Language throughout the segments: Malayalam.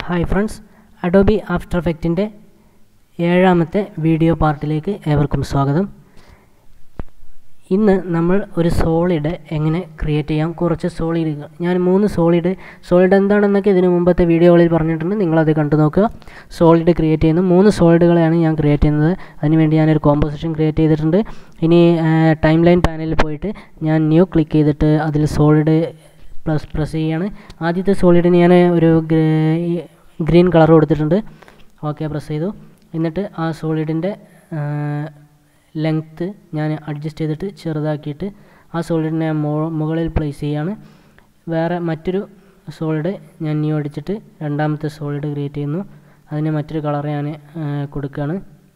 ഹായ് ഫ്രണ്ട്സ് അഡോബി ആഫ്റ്റർ എഫക്റ്റിൻ്റെ ഏഴാമത്തെ വീഡിയോ പാർട്ടിലേക്ക് ഏവർക്കും സ്വാഗതം ഇന്ന് നമ്മൾ ഒരു സോളിഡ് എങ്ങനെ ക്രിയേറ്റ് ചെയ്യാം കുറച്ച് സോളിഡുകൾ ഞാൻ മൂന്ന് സോളിഡ് സോളിഡ് എന്താണെന്നൊക്കെ ഇതിന് മുമ്പത്തെ വീഡിയോകളിൽ പറഞ്ഞിട്ടുണ്ട് നിങ്ങളത് കണ്ടു നോക്കുക സോളിഡ് ക്രിയേറ്റ് ചെയ്യുന്നു മൂന്ന് സോളിഡുകളെയാണ് ഞാൻ ക്രിയേറ്റ് ചെയ്യുന്നത് അതിനുവേണ്ടി ഞാനൊരു കോമ്പോസിഷൻ ക്രിയേറ്റ് ചെയ്തിട്ടുണ്ട് ഇനി ടൈം ലൈൻ പാനലിൽ പോയിട്ട് ഞാൻ ന്യൂ ക്ലിക്ക് ചെയ്തിട്ട് അതിൽ സോളിഡ് പ്ലസ് പ്രസ് ചെയ്യാണ് ആദ്യത്തെ സോളിഡിന് ഞാൻ ഒരു ഗ്രീൻ കളർ കൊടുത്തിട്ടുണ്ട് ഓക്കെ പ്രസ് ചെയ്തു എന്നിട്ട് ആ സോളിഡിൻ്റെ ലെങ്ത്ത് ഞാൻ അഡ്ജസ്റ്റ് ചെയ്തിട്ട് ചെറുതാക്കിയിട്ട് ആ സോളിഡിനെ മുകളിൽ പ്ലേസ് ചെയ്യാണ് വേറെ മറ്റൊരു സോളിഡ് ഞാൻ ന്യൂ അടിച്ചിട്ട് രണ്ടാമത്തെ സോളിഡ് ക്രിയേറ്റ് ചെയ്യുന്നു അതിന് മറ്റൊരു കളർ ഞാൻ കൊടുക്കുകയാണ്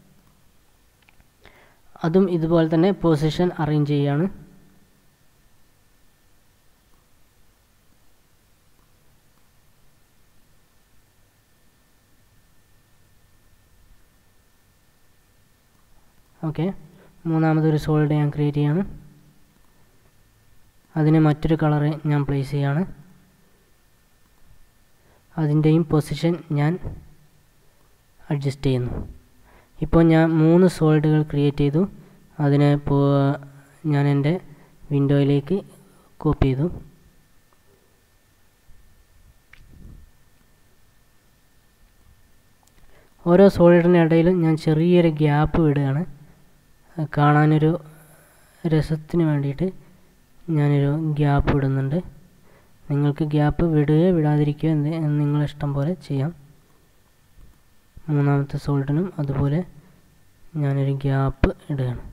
അതും ഇതുപോലെ തന്നെ പൊസിഷൻ അറേഞ്ച് ചെയ്യുകയാണ് ഓക്കെ മൂന്നാമതൊരു സോളിഡ് ഞാൻ ക്രിയേറ്റ് ചെയ്യാണ് അതിന് മറ്റൊരു കളറ് ഞാൻ പ്ലേസ് ചെയ്യാണ് അതിൻ്റെയും പൊസിഷൻ ഞാൻ അഡ്ജസ്റ്റ് ചെയ്യുന്നു ഇപ്പോൾ ഞാൻ മൂന്ന് സോളിഡുകൾ ക്രിയേറ്റ് ചെയ്തു അതിനെ ഇപ്പോൾ ഞാൻ എൻ്റെ വിൻഡോയിലേക്ക് കോപ്പി ചെയ്തു ഓരോ സോളിഡിനിടയിലും ഞാൻ ചെറിയൊരു ഗ്യാപ്പ് വിടുകയാണ് കാണാനൊരു രസത്തിന് വേണ്ടിയിട്ട് ഞാനൊരു ഗ്യാപ്പ് ഇടുന്നുണ്ട് നിങ്ങൾക്ക് ഗ്യാപ്പ് വിടുകയോ വിടാതിരിക്കുകയോ എന്ത് നിങ്ങളിഷ്ടം പോലെ ചെയ്യാം മൂന്നാമത്തെ സോൾഡിനും അതുപോലെ ഞാനൊരു ഗ്യാപ്പ് ഇടുകയാണ്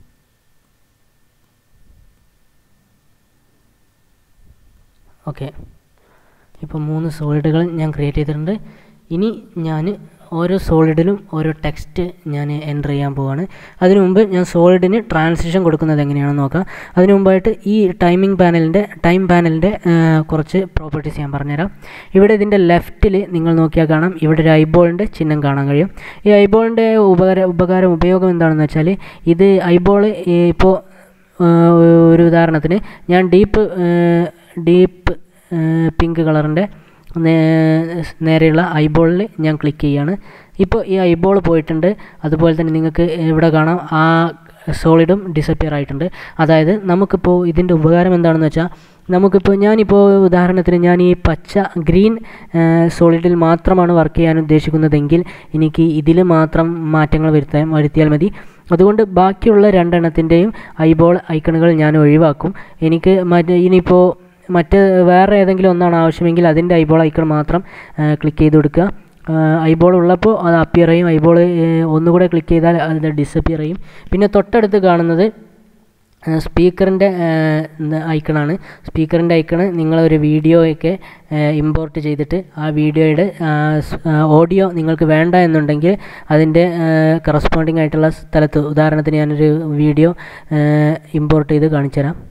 ഓക്കെ ഇപ്പോൾ മൂന്ന് സോളിഡുകൾ ഞാൻ ക്രിയേറ്റ് ചെയ്തിട്ടുണ്ട് ഇനി ഞാൻ ഓരോ സോളിഡിലും ഓരോ ടെക്സ്റ്റ് ഞാൻ എൻ്റർ ചെയ്യാൻ പോവാണ് അതിനു മുമ്പ് ഞാൻ സോളിഡിന് ട്രാൻസിഷൻ കൊടുക്കുന്നത് എങ്ങനെയാണെന്ന് നോക്കാം അതിനു മുമ്പായിട്ട് ഈ ടൈമിംഗ് പാനലിൻ്റെ ടൈം പാനലിൻ്റെ കുറച്ച് പ്രോപ്പർട്ടീസ് ഞാൻ പറഞ്ഞുതരാം ഇവിടെ ഇതിൻ്റെ ലെഫ്റ്റിൽ നിങ്ങൾ നോക്കിയാൽ കാണാം ഇവിടെ ഒരു ഐബോളിൻ്റെ ചിഹ്നം കാണാൻ കഴിയും ഈ ഐബോളിൻ്റെ ഉപകാര ഉപകാരം ഉപയോഗം എന്താണെന്ന് വെച്ചാൽ ഇത് ഐബോൾ ഇപ്പോൾ ഒരു ഉദാഹരണത്തിന് ഞാൻ ഡീപ്പ് ഡീപ്പ് പിങ്ക് കളറിൻ്റെ നേരെയുള്ള ഐബോളിൽ ഞാൻ ക്ലിക്ക് ചെയ്യാണ് ഇപ്പോൾ ഈ ഐബോൾ പോയിട്ടുണ്ട് അതുപോലെ തന്നെ നിങ്ങൾക്ക് ഇവിടെ കാണാം ആ സോളിഡും ഡിസപ്പിയർ ആയിട്ടുണ്ട് അതായത് നമുക്കിപ്പോൾ ഇതിൻ്റെ ഉപകാരം എന്താണെന്ന് വെച്ചാൽ നമുക്കിപ്പോൾ ഞാനിപ്പോൾ ഉദാഹരണത്തിന് ഞാൻ ഈ പച്ച ഗ്രീൻ സോളിഡിൽ മാത്രമാണ് വർക്ക് ചെയ്യാൻ ഉദ്ദേശിക്കുന്നതെങ്കിൽ എനിക്ക് ഇതിൽ മാത്രം മാറ്റങ്ങൾ വരുത്താൻ വരുത്തിയാൽ മതി അതുകൊണ്ട് ബാക്കിയുള്ള രണ്ടെണ്ണത്തിൻ്റെയും ഐബോൾ ഐക്കണുകൾ ഞാൻ ഒഴിവാക്കും എനിക്ക് മറ്റേ ഇനിയിപ്പോൾ മറ്റ് വേറെ ഏതെങ്കിലും ഒന്നാണ് ആവശ്യമെങ്കിൽ അതിൻ്റെ ഐബോൾ ഐക്കൺ മാത്രം ക്ലിക്ക് ചെയ്ത് കൊടുക്കുക ഐബോൾ ഉള്ളപ്പോൾ അത് അപ്പിയർ ചെയ്യും ഐബോൾ ഒന്നുകൂടെ ക്ലിക്ക് ചെയ്താൽ അത് ഡിസപ്പിയർ ചെയ്യും പിന്നെ തൊട്ടടുത്ത് കാണുന്നത് സ്പീക്കറിൻ്റെ ഐക്കണാണ് സ്പീക്കറിൻ്റെ ഐക്കണ് നിങ്ങളൊരു വീഡിയോയൊക്കെ ഇമ്പോർട്ട് ചെയ്തിട്ട് ആ വീഡിയോയുടെ ഓഡിയോ നിങ്ങൾക്ക് വേണ്ട എന്നുണ്ടെങ്കിൽ അതിൻ്റെ കറസ്പോണ്ടിങ് ആയിട്ടുള്ള സ്ഥലത്ത് ഉദാഹരണത്തിന് ഞാനൊരു വീഡിയോ ഇമ്പോർട്ട് ചെയ്ത് കാണിച്ചു തരാം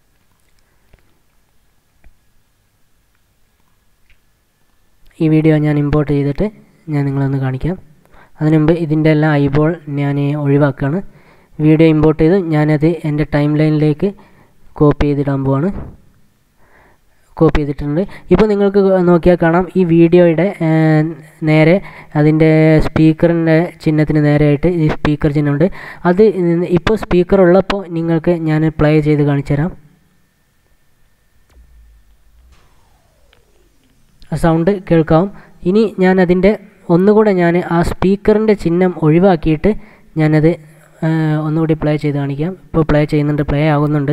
ഈ വീഡിയോ ഞാൻ ഇമ്പോർട്ട് ചെയ്തിട്ട് ഞാൻ നിങ്ങളൊന്ന് കാണിക്കാം അതിനു മുമ്പ് ഇതിൻ്റെ എല്ലാം ഐബോൾ ഞാൻ ഒഴിവാക്കുകയാണ് വീഡിയോ ഇമ്പോർട്ട് ചെയ്ത് ഞാനത് എൻ്റെ ടൈം ലൈനിലേക്ക് കോപ്പി ചെയ്തിടാൻ പോവാണ് കോപ്പി ചെയ്തിട്ടുണ്ട് ഇപ്പോൾ നിങ്ങൾക്ക് നോക്കിയാൽ കാണാം ഈ വീഡിയോയുടെ നേരെ അതിൻ്റെ സ്പീക്കറിൻ്റെ ചിഹ്നത്തിന് നേരെയായിട്ട് ഈ സ്പീക്കർ ചിഹ്നമുണ്ട് അത് ഇപ്പോൾ സ്പീക്കർ ഉള്ളപ്പോൾ നിങ്ങൾക്ക് ഞാൻ പ്ലേ ചെയ്ത് കാണിച്ചു തരാം സൗണ്ട് കേൾക്കാം ഇനി ഞാൻ അതിൻ്റെ ഒന്നുകൂടെ ഞാൻ ആ സ്പീക്കറിൻ്റെ ചിഹ്നം ഒഴിവാക്കിയിട്ട് ഞാനത് ഒന്നുകൂടി പ്ലേ ചെയ്ത് കാണിക്കാം ഇപ്പോൾ പ്ലേ ചെയ്യുന്നുണ്ട് പ്ലേ ആകുന്നുണ്ട്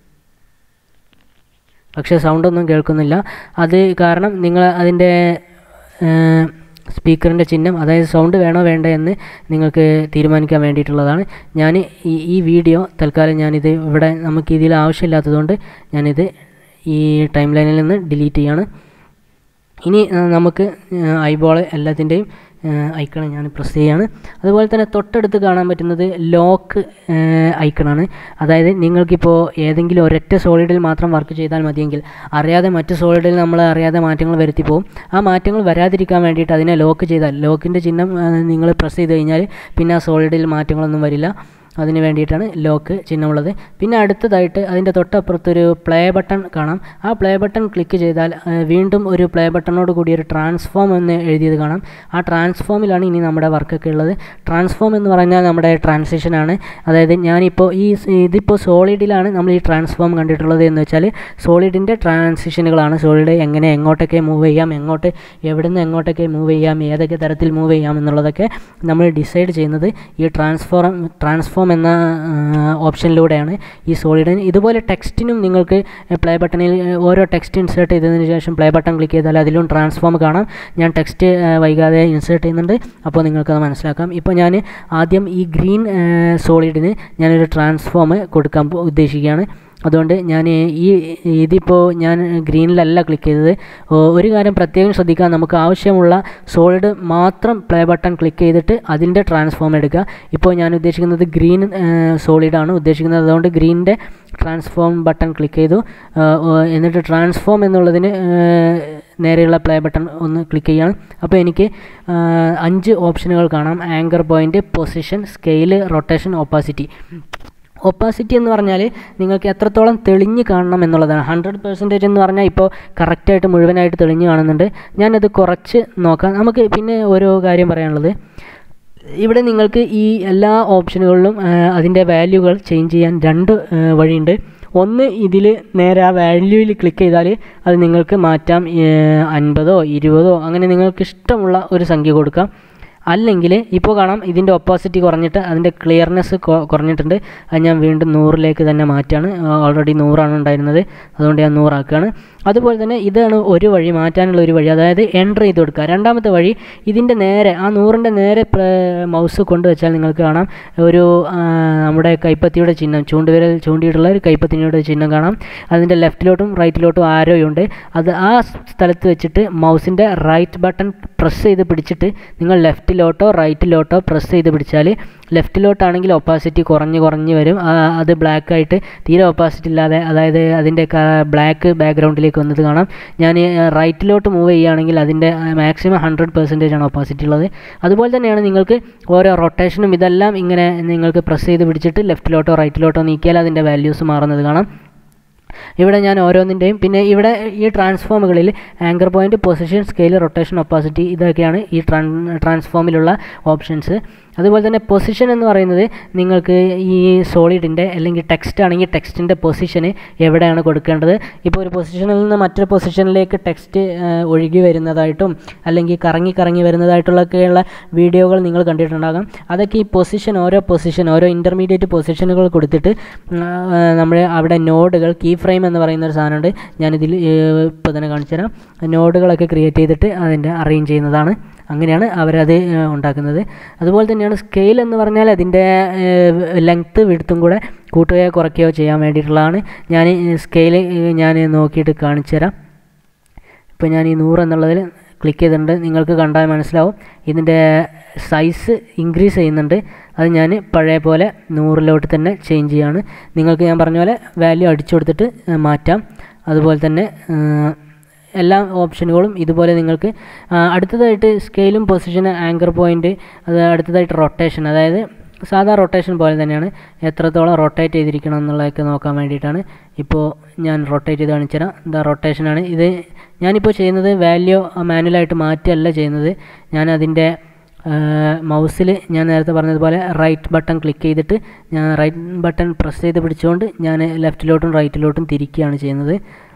പക്ഷേ സൗണ്ടൊന്നും കേൾക്കുന്നില്ല അത് കാരണം നിങ്ങൾ അതിൻ്റെ സ്പീക്കറിൻ്റെ ചിഹ്നം അതായത് സൗണ്ട് വേണോ വേണ്ട എന്ന് നിങ്ങൾക്ക് തീരുമാനിക്കാൻ വേണ്ടിയിട്ടുള്ളതാണ് ഞാൻ ഈ ഈ വീഡിയോ തൽക്കാലം ഞാനിത് ഇവിടെ നമുക്ക് ഇതിൽ ആവശ്യമില്ലാത്തതുകൊണ്ട് ഞാനിത് ഈ ടൈം ലൈനിൽ നിന്ന് ഡിലീറ്റ് ചെയ്യാണ് ഇനി നമുക്ക് ഐബോൾ എല്ലാത്തിൻ്റെയും ഐക്കൺ ഞാൻ പ്രസ് ചെയ്യാണ് അതുപോലെ തന്നെ തൊട്ടടുത്ത് കാണാൻ പറ്റുന്നത് ലോക്ക് ഐക്കണാണ് അതായത് നിങ്ങൾക്കിപ്പോൾ ഏതെങ്കിലും ഒരൊറ്റ സോളിഡിൽ മാത്രം വർക്ക് ചെയ്താൽ മതിയെങ്കിൽ അറിയാതെ മറ്റ് സോളിഡിൽ നമ്മൾ അറിയാതെ മാറ്റങ്ങൾ വരുത്തി പോകും ആ മാറ്റങ്ങൾ വരാതിരിക്കാൻ വേണ്ടിയിട്ട് അതിനെ ലോക്ക് ചെയ്താൽ ലോക്കിൻ്റെ ചിഹ്നം നിങ്ങൾ പ്രസ് ചെയ്ത് കഴിഞ്ഞാൽ പിന്നെ ആ സോളിഡിൽ മാറ്റങ്ങളൊന്നും വരില്ല അതിന് വേണ്ടിയിട്ടാണ് ലോക്ക് ചിഹ്നമുള്ളത് പിന്നെ അടുത്തതായിട്ട് അതിൻ്റെ തൊട്ടപ്പുറത്തൊരു പ്ലേ ബട്ടൺ കാണാം ആ പ്ലേ ബട്ടൺ ക്ലിക്ക് ചെയ്താൽ ആ, വീണ്ടും ഒരു പ്ലേ ബട്ടണോട് കൂടി ഒരു ട്രാൻസ്ഫോം എന്ന് എഴുതിയത് കാണാം ആ ട്രാൻസ്ഫോമിലാണ് ഇനി നമ്മുടെ വർക്കൊക്കെ ഉള്ളത് ട്രാൻസ്ഫോം എന്ന് പറഞ്ഞാൽ നമ്മുടെ ട്രാൻസിഷനാണ് അതായത് ഞാനിപ്പോൾ ഈ സ് ഇതിപ്പോൾ സോളിഡിലാണ് നമ്മൾ ഈ ട്രാൻസ്ഫോം കണ്ടിട്ടുള്ളത് എന്ന് വെച്ചാൽ സോളിഡിൻ്റെ ട്രാൻസിഷനുകളാണ് സോളിഡ് എങ്ങനെ എങ്ങോട്ടൊക്കെ മൂവ് ചെയ്യാം എങ്ങോട്ട് എവിടെ നിന്ന് എങ്ങോട്ടൊക്കെ മൂവ് ചെയ്യാം ഏതൊക്കെ തരത്തിൽ മൂവ് ചെയ്യാം എന്നുള്ളതൊക്കെ നമ്മൾ ഡിസൈഡ് ചെയ്യുന്നത് ഈ ട്രാൻസ്ഫോം ട്രാൻസ്ഫോം എന്ന ഓപ്ഷനിലൂടെയാണ് ഈ സോളിഡിന് ഇതുപോലെ ടെക്സ്റ്റിനും നിങ്ങൾക്ക് പ്ലേ ബട്ടണിൽ ഓരോ ടെക്സ്റ്റ് ഇൻസേർട്ട് ചെയ്തതിന് ശേഷം പ്ലേ ബട്ടൺ ക്ലിക്ക് ചെയ്താൽ അതിലും ട്രാൻസ്ഫോം കാണാം ഞാൻ ടെക്സ്റ്റ് വൈകാതെ ഇൻസേർട്ട് ചെയ്യുന്നുണ്ട് അപ്പോൾ നിങ്ങൾക്കത് മനസ്സിലാക്കാം ഇപ്പോൾ ഞാൻ ആദ്യം ഈ ഗ്രീൻ സോളിഡിന് ഞാനൊരു ട്രാൻസ്ഫോം കൊടുക്കാൻ പോ- ഉദ്ദേശിക്കുകയാണ് അതുകൊണ്ട് ഞാൻ ഈ ഇതിപ്പോൾ ഞാൻ ഗ്രീനിലല്ല ക്ലിക്ക് ചെയ്തത് ഓ, ഒരു കാര്യം പ്രത്യേകം ശ്രദ്ധിക്കുക നമുക്ക് ആവശ്യമുള്ള സോളിഡ് മാത്രം പ്ലേ ബട്ടൺ ക്ലിക്ക് ചെയ്തിട്ട് അതിൻ്റെ ട്രാൻസ്ഫോം എടുക്കുക ഇപ്പോൾ ഞാൻ ഉദ്ദേശിക്കുന്നത് ഗ്രീൻ സോളിഡാണ് ഉദ്ദേശിക്കുന്നത് അതുകൊണ്ട് ഗ്രീനിൻ്റെ ട്രാൻസ്ഫോം ബട്ടൺ ക്ലിക്ക് ചെയ്തു ആ, ഓ, എന്നിട്ട് ട്രാൻസ്ഫോം എന്നുള്ളതിന് ആ, നേരെയുള്ള പ്ലേ ബട്ടൺ ഒന്ന് ക്ലിക്ക് ചെയ്യണം അപ്പോൾ എനിക്ക് ആ, അഞ്ച് ഓപ്ഷനുകൾ കാണാം anchor point position scale rotation opacity opacity എന്ന് പറഞ്ഞാൽ നിങ്ങൾക്ക് എത്രത്തോളം തെളിഞ്ഞ് കാണണം എന്നുള്ളതാണ് ഹൺഡ്രഡ് പെർസെൻറ്റേജ് എന്ന് പറഞ്ഞാൽ ഇപ്പോൾ കറക്റ്റായിട്ട് മുഴുവനായിട്ട് തെളിഞ്ഞ് കാണുന്നുണ്ട് ഞാനത് കുറച്ച് നോക്കാം നമുക്ക് പിന്നെ ഓരോ കാര്യം പറയാനുള്ളത് ഇവിടെ നിങ്ങൾക്ക് ഈ എല്ലാ ഓപ്ഷനുകളിലും ആ, അതിൻ്റെ വാല്യൂകൾ ചേഞ്ച് ചെയ്യാൻ രണ്ട് ആ, വഴിയുണ്ട് ഒന്ന് ഇതിൽ നേരെ ആ വാല്യൂവിൽ ക്ലിക്ക് ചെയ്താൽ അത് നിങ്ങൾക്ക് മാറ്റാം ഏഹ്, അൻപതോ ഇരുപതോ അങ്ങനെ നിങ്ങൾക്ക് ഇഷ്ടമുള്ള ഒരു സംഖ്യ കൊടുക്കാം അല്ലെങ്കിൽ ഇപ്പോൾ കാണാം ഇതിൻ്റെ ഒപ്പോസിറ്റ് കുറഞ്ഞിട്ട് അതിൻ്റെ ക്ലിയർനെസ് കുറഞ്ഞിട്ടുണ്ട് അത് ഞാൻ വീണ്ടും നൂറിലേക്ക് തന്നെ മാറ്റാണ് ഓൾറെഡി നൂറാണ് ഉണ്ടായിരുന്നത് അതുകൊണ്ട് ഞാൻ നൂറാക്കുകയാണ് അതുപോലെ തന്നെ ഇതാണ് ഒരു വഴി മാറ്റാനുള്ള ഒരു വഴി അതായത് എൻ്റർ ചെയ്ത് കൊടുക്കുക രണ്ടാമത്തെ വഴി ഇതിൻ്റെ നേരെ ആ നൂറിൻ്റെ നേരെ മൗസ് കൊണ്ടുവച്ചാൽ നിങ്ങൾക്ക് കാണാം ഒരു ആ, നമ്മുടെ കൈപ്പത്തിയുടെ ചിഹ്നം ചൂണ്ടുവിരൽ ചൂണ്ടിയിട്ടുള്ള ഒരു കൈപ്പത്തിയുടെ ചിഹ്നം കാണാം അതിൻ്റെ ലെഫ്റ്റിലോട്ടും റൈറ്റിലോട്ടും ആരോയുണ്ട് അത് ആ സ്ഥലത്ത് വെച്ചിട്ട് മൗസിൻ്റെ റൈറ്റ് ബട്ടൺ പ്രസ് ചെയ്ത് പിടിച്ചിട്ട് നിങ്ങൾ ലെഫ്റ്റിലോട്ടോ റൈറ്റിലോട്ടോ പ്രസ് ചെയ്ത് പിടിച്ചാൽ ലെഫ്റ്റിലോട്ടാണെങ്കിൽ ഒപ്പാസിറ്റി കുറഞ്ഞ് കുറഞ്ഞ് വരും ആ, അത് ബ്ലാക്ക് ആയിട്ട് തീരെ ഒപ്പാസിറ്റി ഇല്ലാതെ അതായത് അതിൻ്റെ ബ്ലാക്ക് ബാക്ക്ഗ്രൗണ്ടിലേക്ക് വന്നത് കാണാം ഞാൻ റൈറ്റിലോട്ട് മൂവ് ചെയ്യുകയാണെങ്കിൽ അതിൻ്റെ മാക്സിമം ഹൺഡ്രഡ് പെർസെൻറ്റേജ് ആണ് ഒപ്പാസിറ്റി ഉള്ളത് അതുപോലെ തന്നെയാണ് നിങ്ങൾക്ക് ഓരോ റൊട്ടേഷനും ഇതെല്ലാം ഇങ്ങനെ നിങ്ങൾക്ക് പ്രസ് ചെയ്ത് പിടിച്ചിട്ട് ലെഫ്റ്റിലോട്ടോ റൈറ്റിലോട്ടോ നീക്കിയാൽ അതിൻ്റെ വാല്യൂസ് മാറുന്നത് കാണാം ഇവിടെ ഞാൻ ഓരോന്നിൻ്റെയും പിന്നെ ഇവിടെ ഈ ട്രാൻസ്ഫോമുകളിൽ anchor point position scale rotation opacity ഇതൊക്കെയാണ് ഈ ട്രാൻ ട്രാൻസ്ഫോമിലുള്ള ഓപ്ഷൻസ് അതുപോലെ തന്നെ പൊസിഷൻ എന്ന് പറയുന്നത് നിങ്ങൾക്ക് ഈ സോളിഡിൻ്റെ അല്ലെങ്കിൽ ടെക്സ്റ്റ് ആണെങ്കിൽ ടെക്സ്റ്റിൻ്റെ പൊസിഷന് എവിടെയാണ് കൊടുക്കേണ്ടത് ഇപ്പോൾ ഒരു പൊസിഷനിൽ നിന്ന് മറ്റൊരു പൊസിഷനിലേക്ക് ടെക്സ്റ്റ് ഒഴുകി വരുന്നതായിട്ടും അല്ലെങ്കിൽ കറങ്ങി കറങ്ങി വരുന്നതായിട്ടുള്ളൊക്കെയുള്ള വീഡിയോകൾ നിങ്ങൾ കണ്ടിട്ടുണ്ടാകാം അതൊക്കെ ഈ പൊസിഷൻ ഓരോ പൊസിഷൻ ഓരോ ഇൻ്റർമീഡിയറ്റ് പൊസിഷനുകൾ കൊടുത്തിട്ട് നമ്മൾ അവിടെ നോഡുകൾ കീ ഫ്രെയിം എന്ന് പറയുന്ന ഒരു സാധനമുണ്ട് ഞാനിതിൽ ഇപ്പോൾ തന്നെ കാണിച്ചു തരാം നോഡുകളൊക്കെ ക്രിയേറ്റ് ചെയ്തിട്ട് അതിൻ്റെ അറേഞ്ച് ചെയ്യുന്നതാണ് അങ്ങനെയാണ് അവരത് ഏഹ്, ഉണ്ടാക്കുന്നത് അതുപോലെ തന്നെയാണ് സ്കെയിൽ എന്ന് പറഞ്ഞാൽ അതിൻ്റെ ലെങ്ത്ത് വിടുത്തും കൂടെ കൂട്ടുകയോ കുറയ്ക്കുകയോ ചെയ്യാൻ വേണ്ടിയിട്ടുള്ളതാണ് ഞാൻ സ്കെയിൽ ഞാൻ നോക്കിയിട്ട് കാണിച്ചു തരാം ഇപ്പോൾ ഞാൻ ഈ നൂറ് എന്നുള്ളതിൽ ക്ലിക്ക് ചെയ്തിട്ടുണ്ട് നിങ്ങൾക്ക് കണ്ടാൽ മനസ്സിലാവും ഇതിൻ്റെ സൈസ് ഇൻക്രീസ് ചെയ്യുന്നുണ്ട് അത് ഞാൻ പഴയ പോലെ നൂറിലോട്ട് തന്നെ ചേഞ്ച് ചെയ്യാണ് നിങ്ങൾക്ക് ഞാൻ പറഞ്ഞ പോലെ വാല്യൂ അടിച്ചു കൊടുത്തിട്ട് ഏഹ്, മാറ്റാം അതുപോലെ തന്നെ ഏഹ്, എല്ലാ ഓപ്ഷനുകളും ഇതുപോലെ നിങ്ങൾക്ക് ആ, അടുത്തതായിട്ട് സ്കെയിലും പൊസിഷൻ ആങ്കർ പോയിൻ്റ് അത് അടുത്തതായിട്ട് റൊട്ടേഷൻ അതായത് സാധാ റൊട്ടേഷൻ പോലെ തന്നെയാണ് എത്രത്തോളം റൊട്ടേറ്റ് ചെയ്തിരിക്കണം എന്നുള്ളതൊക്കെ നോക്കാൻ വേണ്ടിയിട്ടാണ് ഇപ്പോൾ ഞാൻ റൊട്ടേറ്റ് ചെയ്ത് കാണിച്ചു തരാം ഇതാ റൊട്ടേഷനാണ് ഇത് ഞാനിപ്പോൾ ചെയ്യുന്നത് വാല്യൂ മാനുവലായിട്ട് മാറ്റുകയല്ല ചെയ്യുന്നത് ഞാൻ അതിൻ്റെ മൗസിൽ ഞാൻ നേരത്തെ പറഞ്ഞതുപോലെ റൈറ്റ് ബട്ടൺ ക്ലിക്ക് ചെയ്തിട്ട് ഞാൻ റൈറ്റ് ബട്ടൺ പ്രസ് ചെയ്ത് പിടിച്ചുകൊണ്ട് ഞാൻ ലെഫ്റ്റിലോട്ടും റൈറ്റിലോട്ടും തിരിക്കുകയാണ് ചെയ്യുന്നത്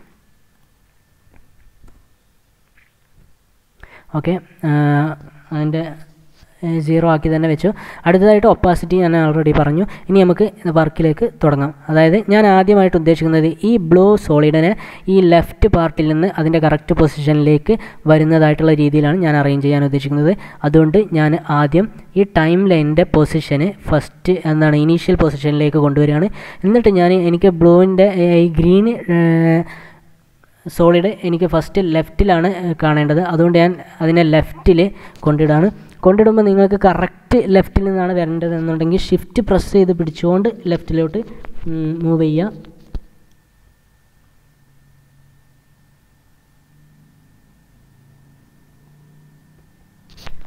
ഓക്കെ അതിൻ്റെ സീറോ ആക്കി തന്നെ വെച്ചു അടുത്തതായിട്ട് ഒപ്പാസിറ്റി ഞാൻ ഓൾറെഡി പറഞ്ഞു ഇനി നമുക്ക് വർക്കിലേക്ക് തുടങ്ങാം അതായത് ഞാൻ ആദ്യമായിട്ട് ഉദ്ദേശിക്കുന്നത് ഈ ബ്ലൂ സോളിഡിനെ ഈ ലെഫ്റ്റ് പാർട്ടിൽ നിന്ന് അതിൻ്റെ കറക്റ്റ് പൊസിഷനിലേക്ക് വരുന്നതായിട്ടുള്ള രീതിയിലാണ് ഞാൻ അറേഞ്ച് ചെയ്യാൻ ഉദ്ദേശിക്കുന്നത് അതുകൊണ്ട് ഞാൻ ആദ്യം ഈ ടൈം ലൈനിൻ്റെ പൊസിഷന് ഫസ്റ്റ് എന്താണ് ഇനീഷ്യൽ പൊസിഷനിലേക്ക് കൊണ്ടുവരികയാണ് എന്നിട്ട് ഞാൻ എനിക്ക് ബ്ലൂവിൻ്റെ ഈ ഗ്രീന് സോളിഡ് എനിക്ക് ഫസ്റ്റ് ലെഫ്റ്റിലാണ് കാണേണ്ടത് അതുകൊണ്ട് ഞാൻ അതിനെ ലെഫ്റ്റിൽ കൊണ്ടിടാണ് കൊണ്ടിടുമ്പോൾ നിങ്ങൾക്ക് കറക്റ്റ് ലെഫ്റ്റിൽ നിന്നാണ് വരേണ്ടത് എന്നുണ്ടെങ്കിൽ ഷിഫ്റ്റ് പ്രസ് ചെയ്ത് പിടിച്ചുകൊണ്ട് ലെഫ്റ്റിലോട്ട് മൂവ് ചെയ്യുക